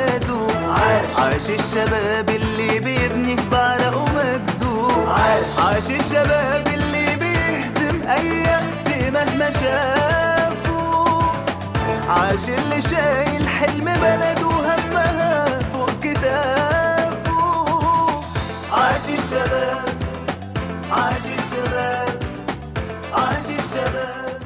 بلده عاش عاش الشباب اللي بيبني بعرقه مجده عاش عاش الشباب اللي بيهزم اي يأس مهما شافوا عاش اللي شايل حلم بلده همها فوق كتافه عاش الشباب عاش الشباب عاش الشباب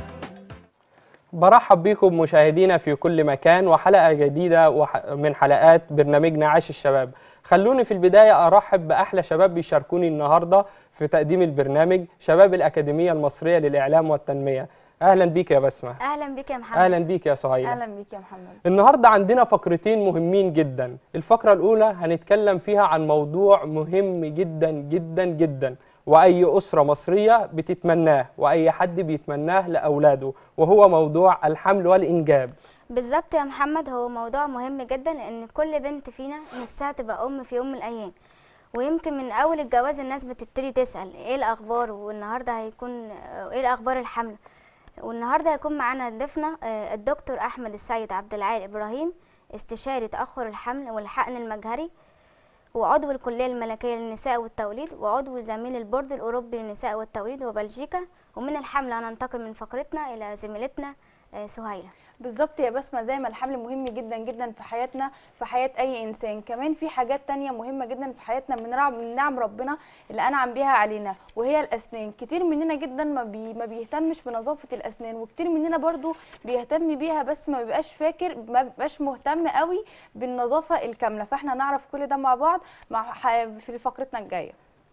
برحب بكم مشاهدينا في كل مكان وحلقة جديدة وح- من حلقات برنامجنا عاش الشباب خلوني في البداية أرحب بأحلى شباب بيشاركوني النهاردة في تقديم البرنامج شباب الأكاديمية المصرية للإعلام والتنمية أهلا بيك يا بسمة اهلا بك يا محمد أهلا بيك يا سهيلة اهلا بيك يا محمد النهارده عندنا فقرتين مهمين جدا الفقرة الأولى هنتكلم فيها عن موضوع مهم جدا جدا جدا وأي أسرة مصرية بتتمناه وأي حد بيتمناه لأولاده وهو موضوع الحمل والإنجاب بالظبط يا محمد هو موضوع مهم جدا لان كل بنت فينا نفسها تبقى ام في يوم من الايام ويمكن من اول الجواز الناس بتبتدي تسال ايه الاخبار والنهارده هيكون آه، ايه الاخبار الحمل والنهارده هيكون معانا ضيفنا آه، الدكتور احمد السيد عبد العال ابراهيم استشاري تاخر الحمل والحقن المجهري وعضو الكليه الملكيه للنساء والتوليد وعضو زميل البورد الاوروبي للنساء والتوليد وبلجيكا ومن الحمل هننتقل من فقرتنا الى زميلتنا آه، سهيله بالظبط يا بسمة زي ما الحمل مهم جدا جدا في حياتنا في حياة أي إنسان كمان في حاجات تانية مهمة جدا في حياتنا من رع- من نعم ربنا اللي أنعم بيها علينا وهي الأسنان كتير مننا جدا ما, بي ما بيهتمش بنظافة الأسنان وكتير مننا برضو بيهتم بيها بس ما بيبقاش فاكر ما بيبقاش مهتم قوي بالنظافة الكاملة فاحنا نعرف كل ده مع بعض مع ح- في فقرتنا الجاية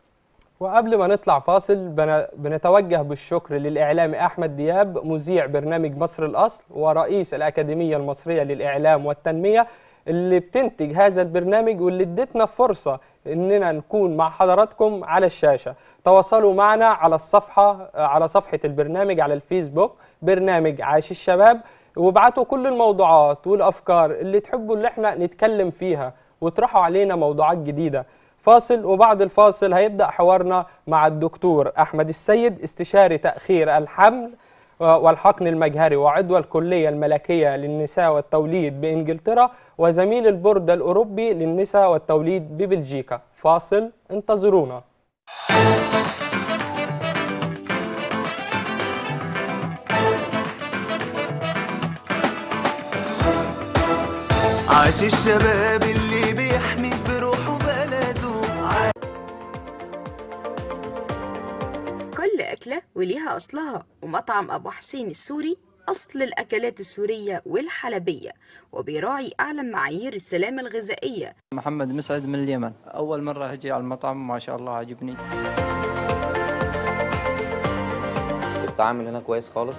وقبل ما نطلع فاصل بن- بنتوجه بالشكر للإعلامي أحمد دياب مذيع برنامج مصر الأصل ورئيس الأكاديمية المصرية للإعلام والتنمية اللي بتنتج هذا البرنامج واللي ادتنا فرصة إننا نكون مع حضراتكم على الشاشة تواصلوا معنا على الصفحة على صفحة البرنامج على الفيسبوك برنامج عاش الشباب وابعتوا كل الموضوعات والأفكار اللي تحبوا اللي احنا نتكلم فيها واطرحوا علينا موضوعات جديدة فاصل وبعد الفاصل هيبدأ حوارنا مع الدكتور أحمد السيد استشاري تأخير الحمل والحقن المجهري وعضو الكلية الملكية للنساء والتوليد بإنجلترا وزميل البورد الأوروبي للنساء والتوليد ببلجيكا فاصل انتظرونا عاش الشباب اللي بيحمي بروحه بلده عاش كل أكلة وليها أصلها ومطعم أبو حسين السوري أصل الأكلات السورية والحلبية وبيراعي أعلى معايير السلامة الغذائية محمد مسعد من اليمن أول مرة هجي على المطعم ما شاء الله عجبني التعامل هنا كويس خالص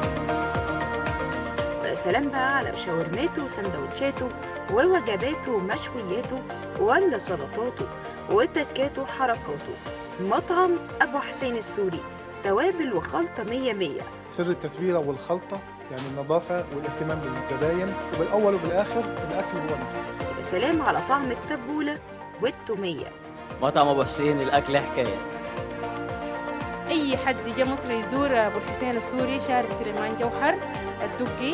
ويا سلام بقى على شاورماته وسندوتشاته ووجباته ومشوياته ولا سلطاته وتكاته وحركاته مطعم أبو حسين السوري توابل وخلطة مية مية سر التتبيله والخلطه يعني النظافه والاهتمام بالزباين وبالاول وبالاخر الاكل هو نفس يا سلام على طعم التبولة والتومية مطعم ابو حسين الاكل حكايه اي حد جه مصر يزور ابو الحسين السوري شارع سليمان جوهر الدقي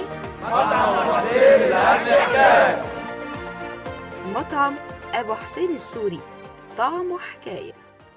مطعم أبو حسين السوري طعمه حكاية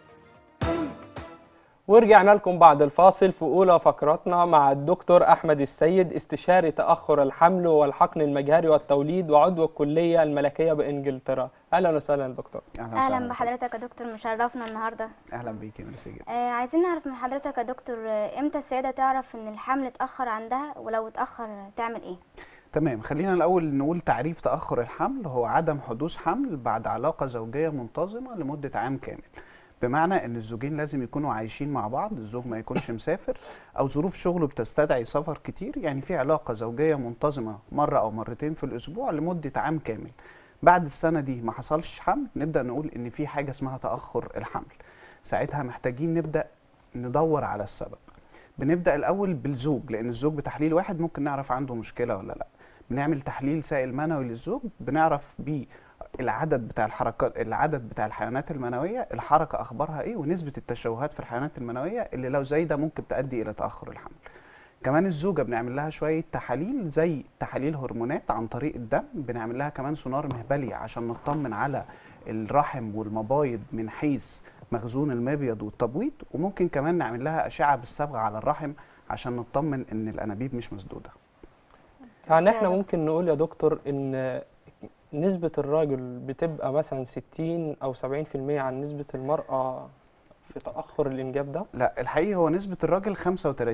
ورجعنا لكم بعد الفاصل في أولى فقراتنا مع الدكتور أحمد السيد استشاري تأخر الحمل والحقن المجهري والتوليد وعضو الكلية الملكية بإنجلترا أهلا وسهلا يا دكتور اهلا بحضرتك يا دكتور مشرفنا النهارده اهلا بيكي ميرسي جدا آه عايزين نعرف من حضرتك يا دكتور آه، امتى السيده تعرف ان الحمل اتاخر عندها ولو اتاخر تعمل ايه تمام خلينا الاول نقول تعريف تاخر الحمل هو عدم حدوث حمل بعد علاقه زوجيه منتظمه لمده عام كامل بمعنى ان الزوجين لازم يكونوا عايشين مع بعض الزوج ما يكونش مسافر او ظروف شغله بتستدعي سفر كتير يعني في علاقه زوجيه منتظمه مره او مرتين في الاسبوع لمده عام كامل بعد السنه دي ما حصلش حمل نبدا نقول ان في حاجه اسمها تاخر الحمل ساعتها محتاجين نبدا ندور على السبب بنبدا الاول بالزوج لان الزوج بتحليل واحد ممكن نعرف عنده مشكله ولا لا بنعمل تحليل سائل منوي للزوج بنعرف بيه العدد بتاع الحركات العدد بتاع الحيوانات المنويه الحركه اخبارها ايه ونسبه التشوهات في الحيوانات المنويه اللي لو زايده ممكن تؤدي الى تاخر الحمل كمان الزوجه بنعمل لها شويه تحاليل زي تحاليل هرمونات عن طريق الدم بنعمل لها كمان سونار مهبلي عشان نطمن على الرحم والمبايض من حيث مخزون المبيض والتبويض وممكن كمان نعمل لها اشعه بالصبغه على الرحم عشان نطمن ان الانابيب مش مسدوده يعني احنا ممكن نقول يا دكتور ان نسبة الراجل بتبقى مثلا 60 او 70% عن نسبة المرأة في تأخر الإنجاب ده لا الحقيقه هو نسبه الراجل 35%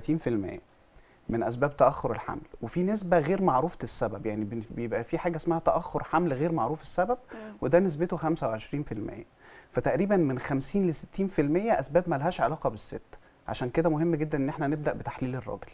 من اسباب تاخر الحمل وفي نسبه غير معروفه السبب يعني بن- بيبقى في حاجه اسمها تاخر حمل غير معروف السبب وده نسبته 25% فتقريبا من 50 ل 60% اسباب ملهاش علاقه بالست عشان كده مهم جدا ان احنا نبدا بتحليل الراجل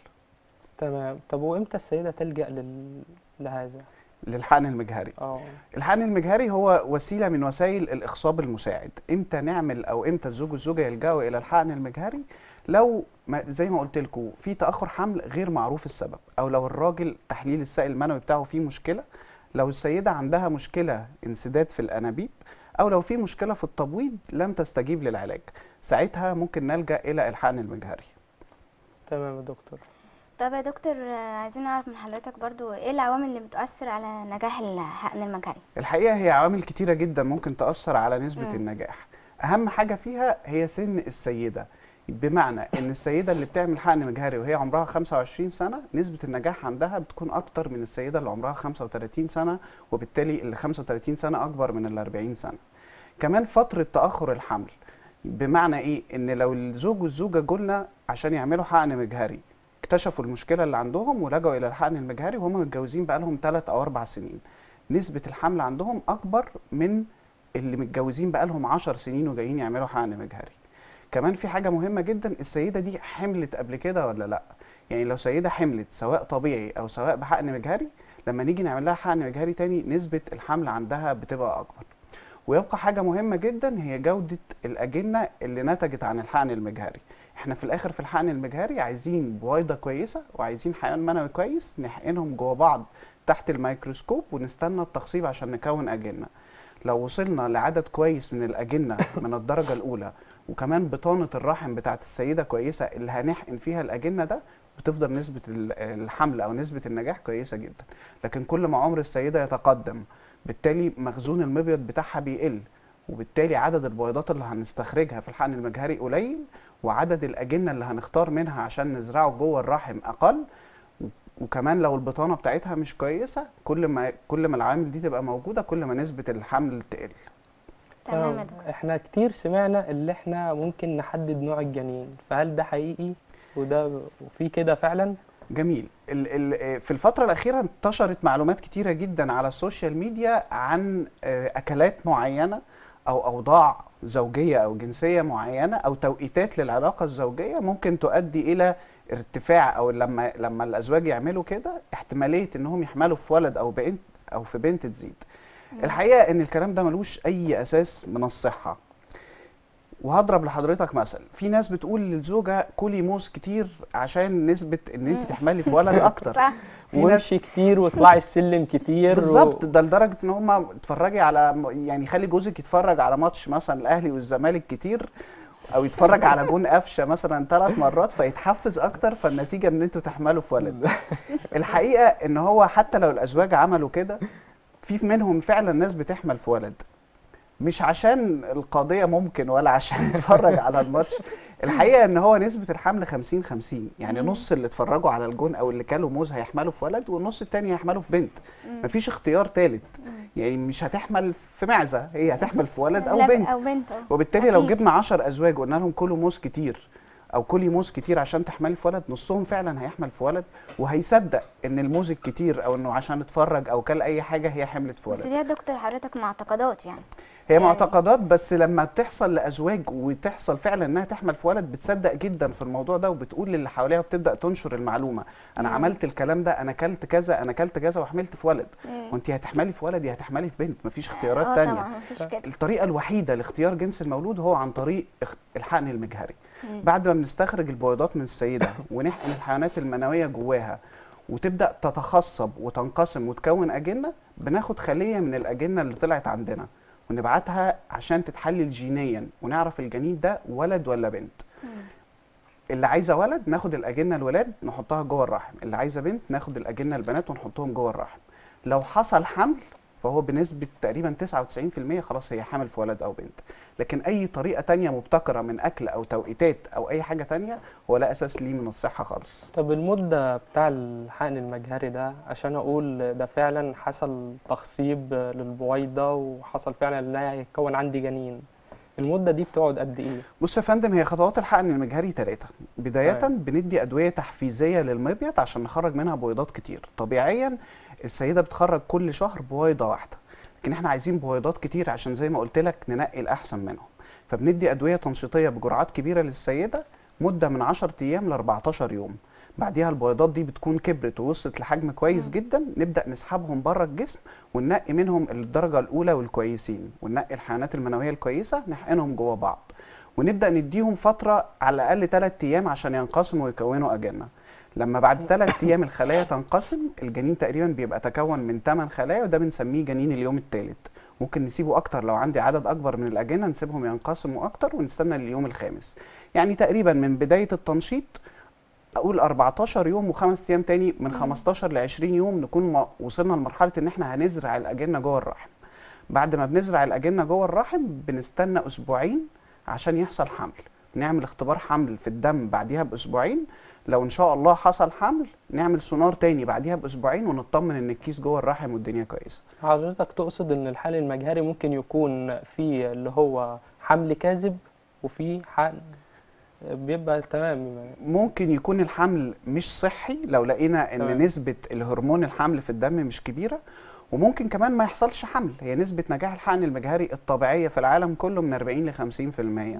تمام طب وامتى السيدة تلجأ لل... لهذا؟ للحقن المجهري اه الحقن المجهري هو وسيله من وسائل الاخصاب المساعد امتى نعمل او امتى الزوج والزوجه يلجأوا الى الحقن المجهري لو ما زي ما قلت لكم في تاخر حمل غير معروف السبب او لو الراجل تحليل السائل المنوي بتاعه فيه مشكله لو السيده عندها مشكله انسداد في الانابيب او لو في مشكله في التبويض لم تستجيب للعلاج ساعتها ممكن نلجأ الى الحقن المجهري تمام يا دكتور طب يا دكتور آه، عايزين نعرف من حضرتك برضو ايه العوامل اللي بتؤثر على نجاح الحقن المجهري الحقيقه هي عوامل كتيره جدا ممكن تاثر على نسبه مم. النجاح اهم حاجه فيها هي سن السيده بمعنى ان السيده اللي بتعمل حقن مجهري وهي عمرها 25 سنه نسبه النجاح عندها بتكون اكتر من السيده اللي عمرها 35 سنه وبالتالي اللي 35 سنه اكبر من ال 40 سنه كمان فتره تاخر الحمل بمعنى ايه ان لو الزوج والزوجه جولنا عشان يعملوا حقن مجهري اكتشفوا المشكله اللي عندهم ولجأوا الى الحقن المجهري وهم متجوزين بقالهم 3 او 4 سنين نسبه الحمل عندهم اكبر من اللي متجوزين بقالهم 10 سنين وجايين يعملوا حقن مجهري كمان في حاجه مهمه جدا السيده دي حملت قبل كده ولا لا يعني لو سيده حملت سواء طبيعي او سواء بحقن مجهري لما نيجي نعمل لها حقن مجهري تاني نسبه الحمل عندها بتبقى اكبر ويبقى حاجه مهمه جدا هي جوده الاجنه اللي نتجت عن الحقن المجهري احنا في الاخر في الحقن المجهري عايزين بويضه كويسه وعايزين حيوان منوي كويس نحقنهم جوه بعض تحت الميكروسكوب ونستنى التخصيب عشان نكون اجنه لو وصلنا لعدد كويس من الاجنه من الدرجه الاولى وكمان بطانه الرحم بتاعت السيده كويسه اللي هنحقن فيها الاجنه ده بتفضل نسبه ال- الحمل او نسبه النجاح كويسه جدا لكن كل ما عمر السيده يتقدم بالتالي مخزون المبيض بتاعها بيقل وبالتالي عدد البويضات اللي هنستخرجها في الحقن المجهري قليل وعدد الاجنه اللي هنختار منها عشان نزرعه جوه الرحم اقل و- وكمان لو البطانه بتاعتها مش كويسه كل ما كل ما العوامل دي تبقى موجوده كل ما نسبه الحمل تقل تمام يا دكتور احنا كتير سمعنا اللي احنا ممكن نحدد نوع الجنين فهل ده حقيقي وده وفي كده فعلا جميل ال ال في الفترة الأخيرة انتشرت معلومات كتيرة جدا على السوشيال ميديا عن آه، أكلات معينة أو أوضاع زوجية أو جنسية معينة أو توقيتات للعلاقة الزوجية ممكن تؤدي إلى ارتفاع أو لما لما الأزواج يعملوا كده احتمالية إنهم يحملوا في ولد أو بنت أو في بنت تزيد. الحقيقة إن الكلام ده ملوش أي أساس من الصحة. وهضرب لحضرتك مثل في ناس بتقول للزوجه كلي موز كتير عشان نسبه ان انت تحملي في ولد اكتر صح في ناس وامشي كتير واطلعي السلم كتير بالظبط ده لدرجه ان هم اتفرجي على يعني خلي جوزك يتفرج على ماتش مثلا الاهلي والزمالك كتير او يتفرج على جون قفشه مثلا ثلاث مرات فيتحفز اكتر فالنتيجه ان انتوا تحملوا في ولد الحقيقه ان هو حتى لو الازواج عملوا كده في منهم فعلا ناس بتحمل في ولد مش عشان القضيه ممكن ولا عشان نتفرج على الماتش الحقيقه ان هو نسبه الحمل 50 50 يعني مم. نص اللي اتفرجوا على الجون او اللي كلوا موز هيحملوا في ولد والنص التاني هيحملوا في بنت مفيش اختيار ثالث يعني مش هتحمل في معزه هي هتحمل في ولد او لا، بنت او بنت اه وبالتالي لو أكيد. جبنا 10 ازواج وقلنا لهم كلوا موز كتير او كلي موز كتير عشان تحملي في ولد نصهم فعلا هيحمل في ولد وهيصدق ان الموز الكتير او انه عشان اتفرج او كل اي حاجه هي حملت في بس ولد دي يا دكتور حضرتك معتقدات يعني هي معتقدات بس لما بتحصل لازواج وتحصل فعلا انها تحمل في ولد بتصدق جدا في الموضوع ده وبتقول للي حواليها وبتبدا تنشر المعلومه انا مم. عملت الكلام ده انا اكلت كذا انا اكلت كذا وحملت في ولد مم. وانت هتحملي في ولد يا هتحملي في بنت مفيش اختيارات اه تانية طبعا مفيش كده الطريقه الوحيده لاختيار جنس المولود هو عن طريق اخ- الحقن المجهري مم. بعد ما بنستخرج البويضات من السيده ونحقن الحيوانات المنويه جواها وتبدا تتخصب وتنقسم وتكون اجنه بناخد خليه من الاجنه اللي طلعت عندنا ونبعتها عشان تتحلل جينيا ونعرف الجنين ده ولد ولا بنت اللي عايزه ولد ناخد الاجنه الولاد نحطها جوه الرحم اللي عايزه بنت ناخد الاجنه البنات ونحطهم جوه الرحم لو حصل حمل فهو بنسبه تقريبا 99% خلاص هي حامل في ولد او بنت لكن اي طريقه تانية مبتكره من اكل او توقيتات او اي حاجه تانية هو لا اساس ليه من الصحه خالص طب المدة بتاع الحقن المجهري ده عشان أقول ده فعلا حصل تخصيب للبويضة وحصل فعلا إنها يتكون عندي جنين المدة دي بتقعد قد إيه؟ بص يا فندم هي خطوات الحقن المجهري ثلاثة بداية تمام. بندي أدوية تحفيزية للمبيض عشان نخرج منها بويضات كتير طبيعيا السيدة بتخرج كل شهر بويضة واحدة لكن احنا عايزين بويضات كتير عشان زي ما قلت لك ننقي الأحسن منهم فبندي أدوية تنشيطية بجرعات كبيرة للسيدة مدة من 10 أيام ل 14 يوم بعديها البويضات دي بتكون كبرت ووصلت لحجم كويس جدا نبدا نسحبهم بره الجسم وننقي منهم الدرجه الاولى والكويسين وننقي الحيوانات المنويه الكويسه نحقنهم جوه بعض ونبدا نديهم فتره على الاقل 3 ايام عشان ينقسموا ويكونوا اجنه لما بعد 3 ايام الخلايا تنقسم الجنين تقريبا بيبقى تكون من 8 خلايا وده بنسميه جنين اليوم الثالث ممكن نسيبه اكتر لو عندي عدد اكبر من الاجنه نسيبهم ينقسموا اكتر ونستنى اليوم الخامس يعني تقريبا من بدايه التنشيط اقول 14 يوم وخمس ايام تاني من 15 ل 20 يوم نكون ما- وصلنا لمرحله ان احنا هنزرع الاجنه جوه الرحم بعد ما بنزرع الاجنه جوه الرحم بنستنى اسبوعين عشان يحصل حمل نعمل اختبار حمل في الدم بعديها باسبوعين لو ان شاء الله حصل حمل نعمل سونار تاني بعديها باسبوعين ونطمن ان الكيس جوه الرحم والدنيا كويسه حضرتك تقصد إن الحقن المجهري ممكن يكون فيه اللي هو حمل كاذب وفي حقن بيبقى تمام ممكن يكون الحمل مش صحي لو لقينا ان تمام. نسبه الهرمون الحمل في الدم مش كبيره وممكن كمان ما يحصلش حمل هي نسبه نجاح الحقن المجهري الطبيعيه في العالم كله من 40 ل 50%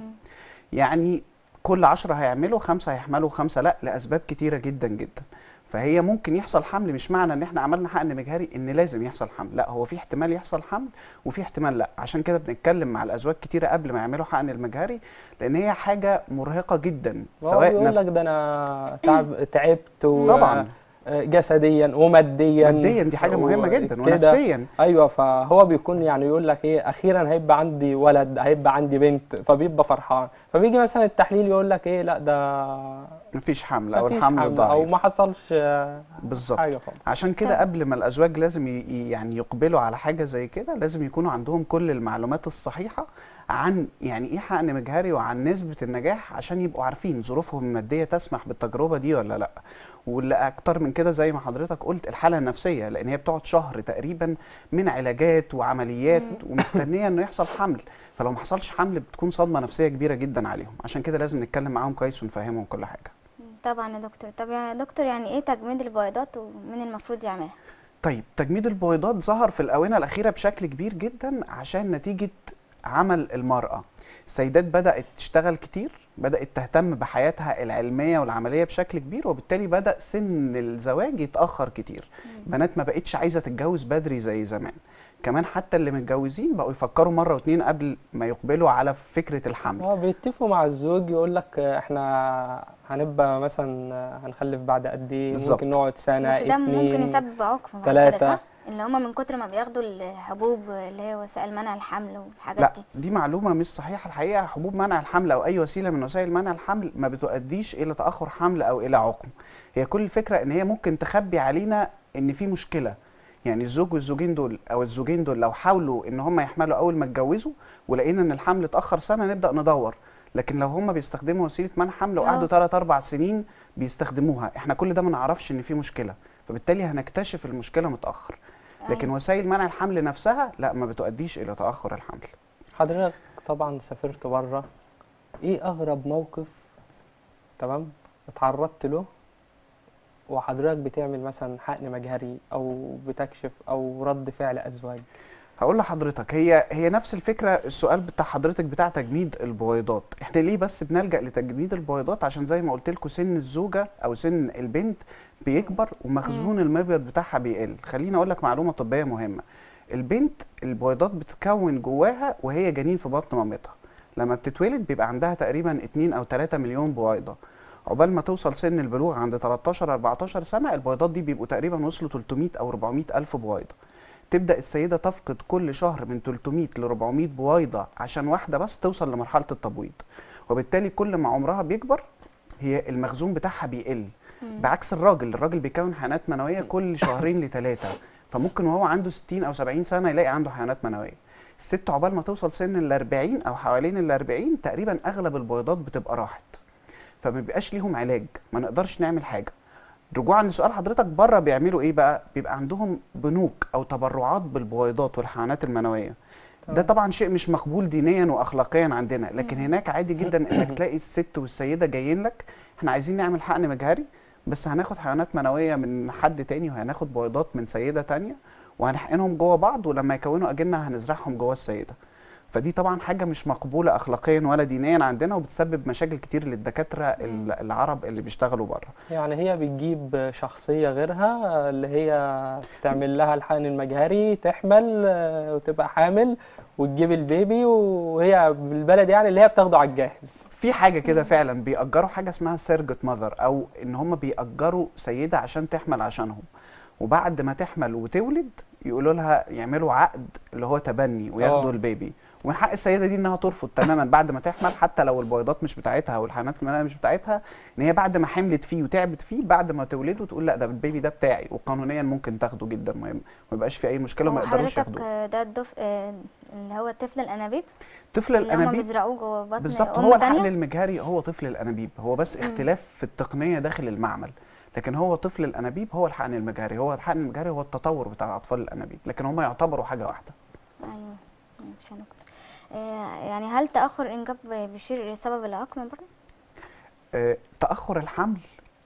يعني كل 10 هيعملوا خمسه هيحملوا خمسه لا لاسباب كتيره جدا جدا فهي ممكن يحصل حمل مش معنى ان احنا عملنا حقن مجهري ان لازم يحصل حمل لا هو في احتمال يحصل حمل وفي احتمال لا عشان كده بنتكلم مع الازواج كتيره قبل ما يعملوا حقن المجهري لان هي حاجه مرهقه جدا سواء نف- يقول لك ده انا تعب تعبت و- طبعا جسديا وماديا ماديا دي حاجه مهمه جدا وكده. ونفسيا ايوه فهو بيكون يعني يقول لك ايه اخيرا هيبقى عندي ولد هيبقى عندي بنت فبيبقى فرحان فبيجي مثلا التحليل يقول لك ايه لا ده مفيش حمل او مفيش الحمل حمل ضعيف او ما حصلش آه، بالظبط حاجه خالص عشان كده قبل ما الازواج لازم ي- ي- يعني يقبلوا على حاجه زي كده لازم يكونوا عندهم كل المعلومات الصحيحه عن يعني ايه حقن مجهري وعن نسبه النجاح عشان يبقوا عارفين ظروفهم الماديه تسمح بالتجربه دي ولا لا واللي اكتر من كده زي ما حضرتك قلت الحاله النفسيه لان هي بتقعد شهر تقريبا من علاجات وعمليات ومستنيه انه يحصل حمل فلو ما حصلش حمل بتكون صدمه نفسيه كبيره جدا عليهم عشان كده لازم نتكلم معاهم كويس ونفهمهم كل حاجه طبعا يا دكتور طب يا دكتور يعني ايه تجميد البويضات ومين المفروض يعملها طيب تجميد البويضات ظهر في الآونة الأخيرة بشكل كبير جدا عشان نتيجة عمل المرأة السيدات بدأت تشتغل كتير بدأت تهتم بحياتها العلمية والعملية بشكل كبير وبالتالي بدأ سن الزواج يتأخر كتير بنات ما بقتش عايزة تتجوز بدري زي زمان كمان حتى اللي متجوزين بقوا يفكروا مرة واتنين قبل ما يقبلوا على فكرة الحمل اه بيتفقوا مع الزوج يقول لك احنا هنبقى مثلا هنخلف بعد قد ايه بالظبط. ممكن نقعد سنه بس ده اتنين ممكن يسبب عقم بعد كده تلاتة. صح اللي هما من كتر ما بياخدوا الحبوب اللي هي وسائل منع الحمل والحاجات لا دي دي معلومة مش صحيحة الحقيقة حبوب منع الحمل أو أي وسيلة من وسائل منع الحمل ما بتؤديش إلى تأخر حمل أو إلى عقم هي كل الفكرة إن هي ممكن تخبي علينا إن في مشكلة يعني الزوج والزوجين دول أو الزوجين دول لو حاولوا إن هم يحملوا أول ما اتجوزوا ولقينا إن الحمل اتأخر سنة نبدأ ندور لكن لو هم بيستخدموا وسيلة منع حمل وقعدوا 3 4 سنين بيستخدموها احنا كل ده ما نعرفش ان في مشكلة فبالتالي هنكتشف المشكلة متأخر لكن أيوة. وسائل منع الحمل نفسها لا ما بتؤديش إلى تأخر الحمل حضرتك طبعا سافرت بره ايه اغرب موقف تمام اتعرضت له وحضرتك بتعمل مثلا حقن مجهري او بتكشف او رد فعل ازواج هقول لحضرتك هي هي نفس الفكره السؤال بتاع حضرتك بتاع تجميد البويضات احنا ليه بس بنلجأ لتجميد البويضات عشان زي ما قلت لكم سن الزوجه او سن البنت بيكبر ومخزون المبيض بتاعها بيقل خليني اقول لك معلومه طبيه مهمه البنت البويضات بتتكون جواها وهي جنين في بطن مامتها لما بتتولد بيبقى عندها تقريبا 2 او 3 مليون بويضه عقبال ما توصل سن البلوغ عند 13 14 سنه البويضات دي بيبقوا تقريبا وصلوا 300 او 400 الف بويضه تبدا السيده تفقد كل شهر من 300 ل 400 بويضه عشان واحده بس توصل لمرحله التبويض وبالتالي كل ما عمرها بيكبر هي المخزون بتاعها بيقل مم. بعكس الراجل الراجل بيكون حيوانات منويه كل شهرين لثلاثه فممكن وهو عنده 60 او 70 سنه يلاقي عنده حيوانات منويه الست عقبال ما توصل سن ال 40 او حوالين ال 40 تقريبا اغلب البيضات بتبقى راحت فما بيبقاش ليهم علاج ما نقدرش نعمل حاجه رجوعا لسؤال حضرتك بره بيعملوا ايه بقى بيبقى عندهم بنوك او تبرعات بالبويضات والحيوانات المنويه ده طبعا شيء مش مقبول دينيا واخلاقيا عندنا لكن هناك عادي جدا انك تلاقي الست والسيده جايين لك احنا عايزين نعمل حقن مجهري بس هناخد حيوانات منويه من حد تاني وهناخد بويضات من سيده تانية وهنحقنهم جوه بعض ولما يكونوا اجنه هنزرعهم جوه السيده فدي طبعا حاجه مش مقبوله اخلاقيا ولا دينيا عندنا وبتسبب مشاكل كتير للدكاتره ال- العرب اللي بيشتغلوا بره يعني هي بتجيب شخصية غيرها اللي هي تعمل لها الحقن المجهري تحمل آه، وتبقى حامل وتجيب البيبي وهي بالبلد يعني اللي هي بتاخده على الجاهز في حاجه كده فعلا بيأجروا حاجه اسمها سيرجت ماذر او ان هم بيأجروا سيده عشان تحمل عشانهم وبعد ما تحمل وتولد يقولوا لها يعملوا عقد اللي هو تبني وياخدوا آه. البيبي ومن حق السيده دي انها ترفض تماما بعد ما تحمل حتى لو البيضات مش بتاعتها والحيوانات المنويه مش بتاعتها ان هي بعد ما حملت فيه وتعبت فيه بعد ما تولده تقول لا ده البيبي ده بتاعي وقانونيا ممكن تاخده جدا ما ما يبقاش في اي مشكله وما هو يقدروش حضرتك ياخدوه آه، ده الدف... آه، اللي هو طفل الانابيب طفل اللي هم الانابيب بيزرعوه جوه بطن بالظبط أم هو الحقن تانية؟ المجهري هو طفل الانابيب هو بس مم. اختلاف في التقنيه داخل المعمل لكن هو طفل الانابيب هو الحقن المجهري هو الحقن المجهري هو التطور بتاع اطفال الانابيب لكن هم يعتبروا حاجه واحده ايوه ماشي يا دكتور آه، يعني هل تاخر الانجاب بيشير الى سبب العقم برضه آه، تاخر الحمل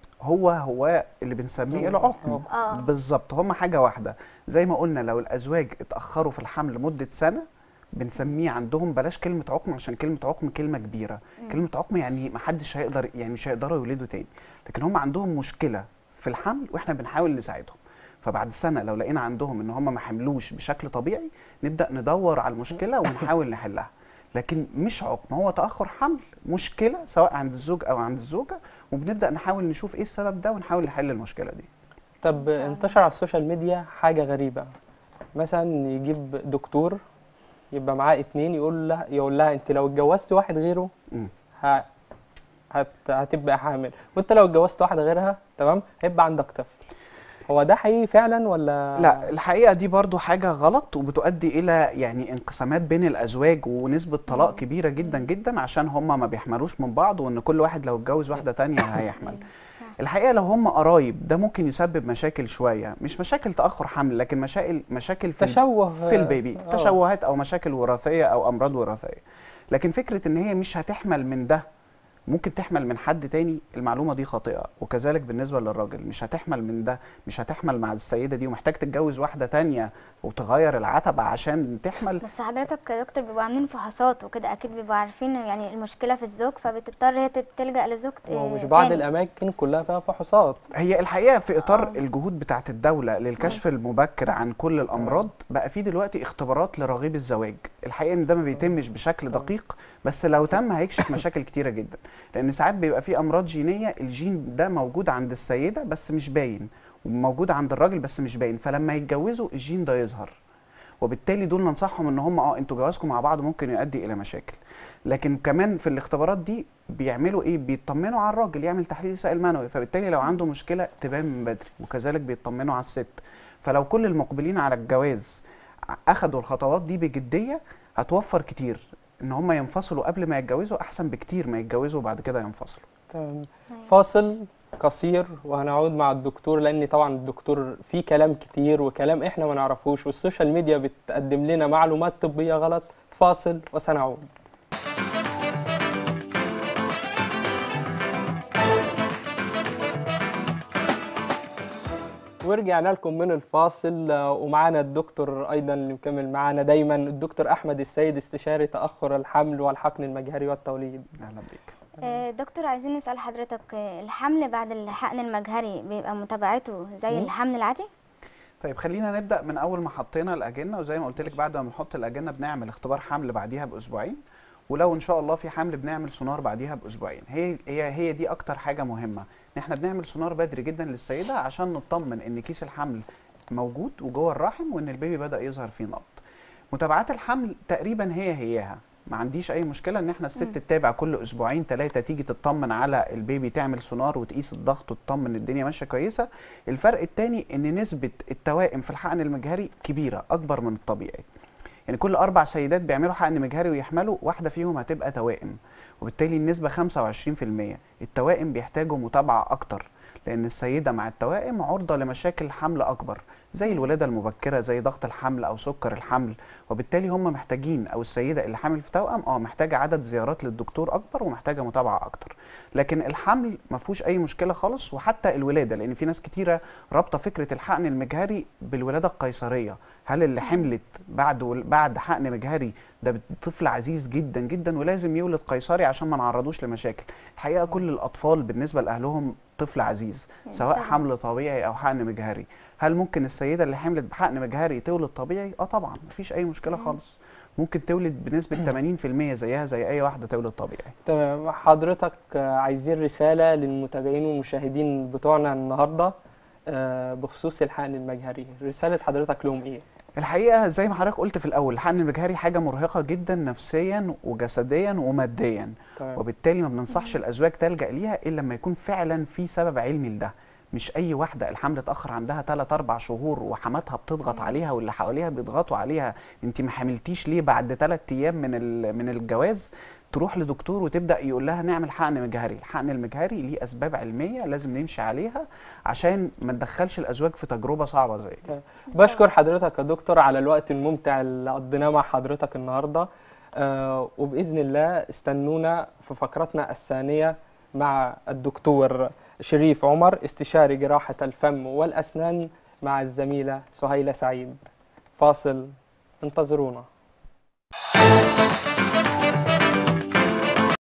هو هو اللي بنسميه العقم اه بالظبط هم حاجه واحده زي ما قلنا لو الازواج اتاخروا في الحمل مده سنه بنسميه عندهم بلاش كلمه عقم عشان كلمه عقم كلمه كبيره مم. كلمه عقم يعني ما حدش هيقدر يعني مش هيقدروا يولدوا تاني لكن هم عندهم مشكله في الحمل واحنا بنحاول نساعدهم فبعد سنه لو لقينا عندهم ان هم ما حملوش بشكل طبيعي نبدا ندور على المشكله ونحاول نحلها لكن مش عقم هو تاخر حمل مشكله سواء عند الزوج او عند الزوجه وبنبدا نحاول نشوف ايه السبب ده ونحاول نحل المشكله دي طب انتشر على السوشيال ميديا حاجة غريبة مثلا يجيب دكتور يبقى معاه اتنين يقول لها يقول لها انت لو اتجوزت واحد غيره مم. ه... هت... هتبقى حامل وانت لو اتجوزت واحدة غيرها تمام هيبقى عندك طفل هو ده حقيقي فعلا ولا لا الحقيقه دي برضو حاجه غلط وبتؤدي الى يعني انقسامات بين الازواج ونسبه طلاق كبيره جدا جدا عشان هم ما بيحملوش من بعض وان كل واحد لو اتجوز واحده تانية هيحمل الحقيقه لو هم قرايب ده ممكن يسبب مشاكل شويه مش مشاكل تاخر حمل لكن مشاكل مشاكل في ال- تشوه في البيبي آه. تشوهات او مشاكل وراثيه او امراض وراثيه لكن فكره ان هي مش هتحمل من ده ممكن تحمل من حد تاني المعلومه دي خاطئه وكذلك بالنسبه للراجل مش هتحمل من ده مش هتحمل مع السيده دي ومحتاج تتجوز واحده تانية وتغير العتبه عشان تحمل بس حضرتك يا دكتور بيبقوا عاملين فحوصات وكده اكيد بيبقوا عارفين يعني المشكله في الزوج فبتضطر هي تت- تلجا لزوج هو مش آه، بعض تاني. الاماكن كلها فيها فحوصات هي الحقيقه في اطار الجهود بتاعه الدوله للكشف المبكر عن كل الامراض بقى في دلوقتي اختبارات لرغيب الزواج الحقيقه ان ده ما بيتمش بشكل دقيق بس لو تم هيكشف مشاكل كتيره جدا لان ساعات بيبقى في امراض جينيه الجين ده موجود عند السيده بس مش باين وموجود عند الراجل بس مش باين فلما يتجوزوا الجين ده يظهر وبالتالي دول ننصحهم ان هم اه انتوا جوازكم مع بعض ممكن يؤدي الى مشاكل لكن كمان في الاختبارات دي بيعملوا ايه بيطمنوا على الراجل يعمل تحليل سائل منوي فبالتالي لو عنده مشكله تبان من بدري وكذلك بيطمنوا على الست فلو كل المقبلين على الجواز اخدوا الخطوات دي بجديه هتوفر كتير ان هم ينفصلوا قبل ما يتجوزوا احسن بكتير ما يتجوزوا وبعد كده ينفصلوا تمام فاصل قصير وهنعود مع الدكتور لان طبعا الدكتور فيه كلام كتير وكلام احنا ما نعرفوش والسوشيال ميديا بتقدم لنا معلومات طبية غلط فاصل وسنعود ورجعنا لكم من الفاصل آه، ومعانا الدكتور ايضا اللي مكمل معانا دايما الدكتور احمد السيد استشاري تاخر الحمل والحقن المجهري والتوليد اهلا بيك آه، دكتور عايزين نسال حضرتك آه، الحمل بعد الحقن المجهري بيبقى متابعته زي مم. الحمل العادي طيب خلينا نبدا من اول ما حطينا الاجنه وزي ما قلت لك بعد ما بنحط الاجنه بنعمل اختبار حمل بعديها باسبوعين ولو ان شاء الله في حمل بنعمل سونار بعديها باسبوعين هي هي هي دي اكتر حاجه مهمه ان احنا بنعمل سونار بدري جدا للسيده عشان نطمن ان كيس الحمل موجود وجوه الرحم وان البيبي بدا يظهر فيه نبض متابعات الحمل تقريبا هي هياها ما عنديش اي مشكله ان احنا الست تتابع كل اسبوعين ثلاثه تيجي تطمن على البيبي تعمل سونار وتقيس الضغط وتطمن الدنيا ماشيه كويسه الفرق الثاني ان نسبه التوائم في الحقن المجهري كبيره اكبر من الطبيعي يعني كل اربع سيدات بيعملوا حقن مجهري ويحملوا واحده فيهم هتبقى توائم وبالتالي النسبه 25% التوائم بيحتاجوا متابعه اكتر لان السيده مع التوائم عرضه لمشاكل حمل اكبر زي الولاده المبكره زي ضغط الحمل او سكر الحمل وبالتالي هم محتاجين او السيده اللي حامل في توأم اه محتاجه عدد زيارات للدكتور اكبر ومحتاجه متابعه اكتر لكن الحمل ما فيهوش اي مشكله خالص وحتى الولاده لان في ناس كتيره رابطه فكره الحقن المجهري بالولاده القيصريه هل اللي حملت بعد بعد حقن مجهري ده طفل عزيز جدا جدا ولازم يولد قيصري عشان ما نعرضوش لمشاكل الحقيقه كل الاطفال بالنسبه لاهلهم طفل عزيز سواء حمل طبيعي او حقن مجهري هل ممكن السيده اللي حملت بحقن مجهري تولد طبيعي اه طبعا مفيش اي مشكله خالص ممكن تولد بنسبه 80% زيها زي اي واحده تولد طبيعي تمام حضرتك آه، عايزين رسالة للمتابعين والمشاهدين بتوعنا النهاردة آه، بخصوص الحقن المجهري رسالة حضرتك لهم ايه؟ الحقيقه زي ما حضرتك قلت في الاول الحقن المجهري حاجه مرهقه جدا نفسيا وجسديا وماديا تمام. وبالتالي ما بننصحش الازواج تلجا ليها الا لما يكون فعلا في سبب علمي لده مش اي واحده الحمل اتاخر عندها 3 4 شهور وحماتها بتضغط عليها واللي حواليها بيضغطوا عليها انت ما حملتيش ليه بعد 3 ايام من ال- من الجواز تروح لدكتور وتبدا يقول لها نعمل حقن مجهري الحقن المجهري ليه اسباب علميه لازم نمشي عليها عشان ما ندخلش الازواج في تجربه صعبه زي دي بشكر حضرتك يا دكتور على الوقت الممتع اللي قضيناه مع حضرتك النهارده آه، وبإذن الله استنونا في فقرتنا الثانية مع الدكتور شريف عمر استشاري جراحة الفم والأسنان مع الزميلة سهيلة سعيد فاصل انتظرونا